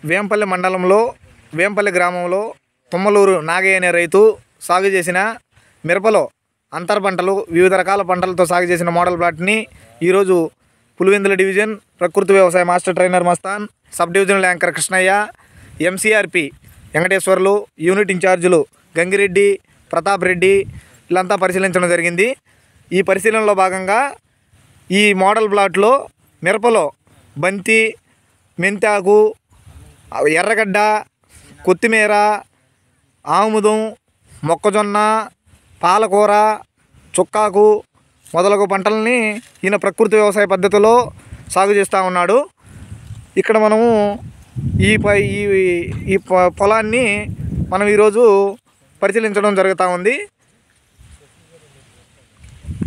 వేంపల్లి మండలంలో వేంపల్లి గ్రామంలో తుమ్మలూరు నాగయ్య అనే రైతు సాగు చేసిన మిరపలో అంతర పంటలు వివిధ రకాల పంటలతో సాగు చేసిన మోడల్ ప్లాట్ని ఈరోజు పులివెందుల డివిజన్ ప్రకృతి వ్యవసాయ master trainer Mastan sub divisional anchor Krishnaiah MCRP Venkateswarlu unit ఇన్ఛార్జీలు గంగిరెడ్డి ప్రతాప్ రెడ్డి వీళ్ళంతా పరిశీలించడం జరిగింది ఈ పరిశీలనలో భాగంగా ఈ మోడల్ ప్లాట్లో మిరపలో బంతి మెంతాకు ఎర్రగడ్డ కొత్తిమీర ఆముదం మొక్కజొన్న పాలకూర చుక్కాకు మొదలగు పంటల్ని ఈయన ప్రకృతి వ్యవసాయ పద్ధతిలో సాగు చేస్తూ ఉన్నాడు ఇక్కడ మనము ఈ ప ఈ ఈ పొ- పొలాన్ని మనం ఈరోజు పరిశీలించడం జరుగుతూ ఉంది